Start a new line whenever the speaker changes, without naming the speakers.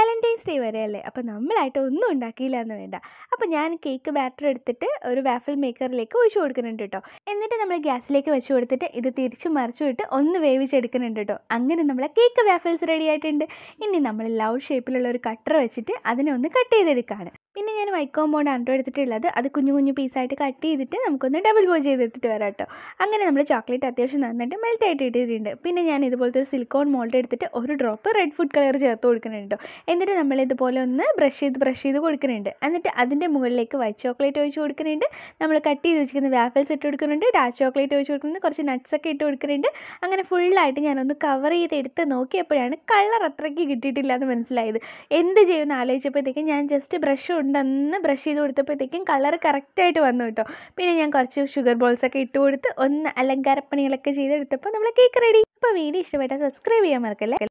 Valentine's day വരെയല്ലേ അപ്പോൾ നമ്മളായിട്ട് ഒന്നും ഉണ്ടാക്കിയില്ല എന്ന് വേണ്ട അപ്പോൾ ഞാൻ കേക്ക് ബാറ്റർ എടുത്തിട്ട് ഒരു വാഫിൾ മേക്കറിലേക്ക് ഒഴിച്ചു കൊടുക്കുന്നുണ്ട് കേട്ടോ എന്നിട്ട് നമ്മൾ ഗ്യാസിലേക്ക് വെച്ച് കൊടുത്തിട്ട് ഇത് തിരിച്ച് മറിച്ചു വിട്ട് ഒന്ന് വേവിച്ചെടുക്കുന്നുണ്ട് കേട്ടോ അങ്ങനെ നമ്മളെ കേക്ക് വാഫിൾസ് റെഡി ആയിട്ടുണ്ട് ഇനി നമ്മൾ ലവ് ഷേപ്പിലുള്ള ഒരു കട്ടർ വെച്ചിട്ട് അതിനെ ഒന്ന് കട്ട് ചെയ്തെടുക്കുകയാണ് പിന്നെ ഞാൻ വൈറ്റ് കോമ്പൗണ്ട് അണ്ടോ എടുത്തിട്ടുള്ളത് അത് കുഞ്ഞു കുഞ്ഞു പീസായിട്ട് കട്ട് ചെയ്തിട്ട് നമുക്കൊന്ന് ഡബിൾ ബോയ് ചെയ്തെടുത്തിട്ട് വരാം കേട്ടോ അങ്ങനെ നമ്മൾ ചോക്ലേറ്റ് അത്യാവശ്യം നന്നായിട്ട് മെൽറ്റ് ആയിട്ട് ഇട്ടിട്ടുണ്ട് പിന്നെ ഞാൻ ഇതുപോലത്തെ ഒരു സിലിക്കോൺ മോൾഡ് എടുത്തിട്ട് ഒരു ഡ്രോപ്പ് റെഡ് ഫുഡ് കളർ ചേർത്ത് കൊടുക്കുന്നുണ്ട് എന്നിട്ട് നമ്മൾ ഇതുപോലെ ഒന്ന് ബ്രഷ് ചെയ്ത് ബ്രഷ് ചെയ്ത് കൊടുക്കുന്നുണ്ട് എന്നിട്ട് അതിൻ്റെ മുകളിലേക്ക് വൈറ്റ് ചോക്ലേറ്റ് ഒഴിച്ച് കൊടുക്കുന്നുണ്ട് നമ്മൾ കട്ട് ചെയ്ത് വെച്ചിരിക്കുന്ന വാഫിൾസ് ഇട്ട് കൊടുക്കുന്നുണ്ട് ഡാർക്ക് ചോക്ലേറ്റ് ഒഴിച്ച് കൊടുക്കുന്നുണ്ട് കുറച്ച് nuts ഒക്കെ ഇട്ട് കൊടുക്കുന്നുണ്ട് അങ്ങനെ ഫുള്ളായിട്ട് ഞാനൊന്ന് കവർ ചെയ്ത് എടുത്ത് നോക്കിയപ്പോഴാണ് കളർ അത്രയ്ക്ക് കിട്ടിയിട്ടില്ല എന്ന് മനസ്സിലായത് എന്ത് ചെയ്യുമെന്ന് ആലോചിച്ചപ്പോഴത്തേക്കും ഞാൻ ജസ്റ്റ് ബ്രഷ് ഉണ്ടെന്ന് ബ്രഷ് ചെയ്ത് കൊടുത്തപ്പോഴത്തേക്കും കളർ കറക്റ്റായിട്ട് വന്നു കേട്ടോ പിന്നെ ഞാൻ കുറച്ച് ഷുഗർ ബോൾസ് ഒക്കെ ഇട്ട് കൊടുത്ത് ഒന്ന് അലങ്കാരപ്പണികളൊക്കെ ചെയ്തെടുത്തപ്പോൾ നമ്മൾ കേക്ക് റെഡി അപ്പോൾ വീഡിയോ ഇഷ്ടപ്പെട്ടാൽ സബ്സ്ക്രൈബ് ചെയ്യാൻ മറക്കല്ലേ